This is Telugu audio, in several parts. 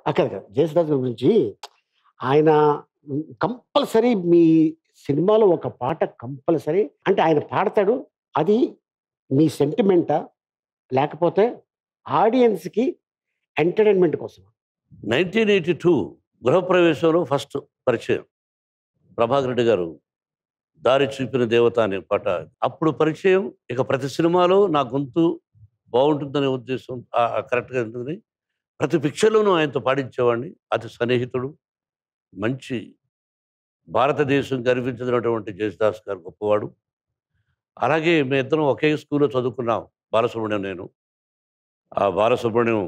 అక్కడ జయసుదాస్ గురించి ఆయన కంపల్సరీ మీ సినిమాలో ఒక పాట కంపల్సరీ అంటే ఆయన పాడతాడు అది మీ సెంటిమెంటా లేకపోతే ఆడియన్స్కి ఎంటర్టైన్మెంట్ కోసం నైన్టీన్ ఎయిటీ టూ గృహప్రవేశంలో ఫస్ట్ పరిచయం ప్రభాకర్ రెడ్డి గారు దారి చూపిన దేవత అనే పాట అప్పుడు పరిచయం ఇక ప్రతి సినిమాలో నా గొంతు బాగుంటుందనే ఉద్దేశం ఆ- ఆ కరెక్ట్గా ఉంటుంది ప్రతి పిక్చర్లోనూ ఆయనతో పాడించేవాడిని అతి సన్నిహితుడు మంచి భారతదేశం గర్వించినటువంటి జయసుదాస్ గారు గొప్పవాడు అలాగే మేము ఇద్దరం ఒకే స్కూల్లో చదువుకున్నాం బాలసుబ్రహ్మణ్యం నేను ఆ బాలసుబ్రహ్మణ్యం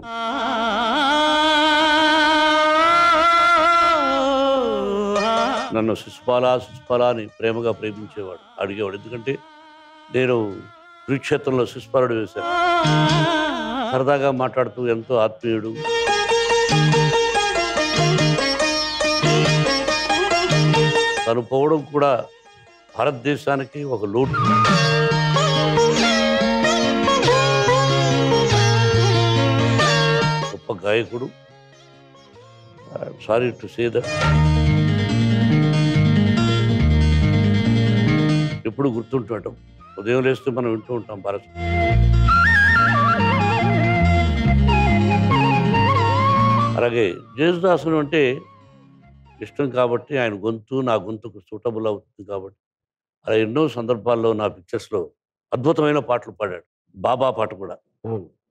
నన్ను శిశుపాల శిశుపాల అని ప్రేమగా ప్రేమించేవాడు అడిగేవాడు ఎందుకంటే నేను కురుక్షేత్రంలో శిశుపాలుడు వేశాను సరదాగా మాట్లాడుతూ ఎంతో ఆత్మీయుడు తను పోవడం కూడా భారతదేశానికి ఒక లోటు గొప్ప గాయకుడు సారీ టు సే దట్ ఎప్పుడు గుర్తుంటుంటాం ఉదయం లేస్తే మనం వింటూ ఉంటాం భారత్ అలాగే జేసుదాసులు అంటే ఇష్టం కాబట్టి ఆయన గొంతు నా గొంతుకు సూటబుల్ అవుతుంది కాబట్టి అలా ఎన్నో సందర్భాల్లో నా పిక్చర్స్లో అద్భుతమైన పాటలు పాడాడు బాబా పాట కూడా అవును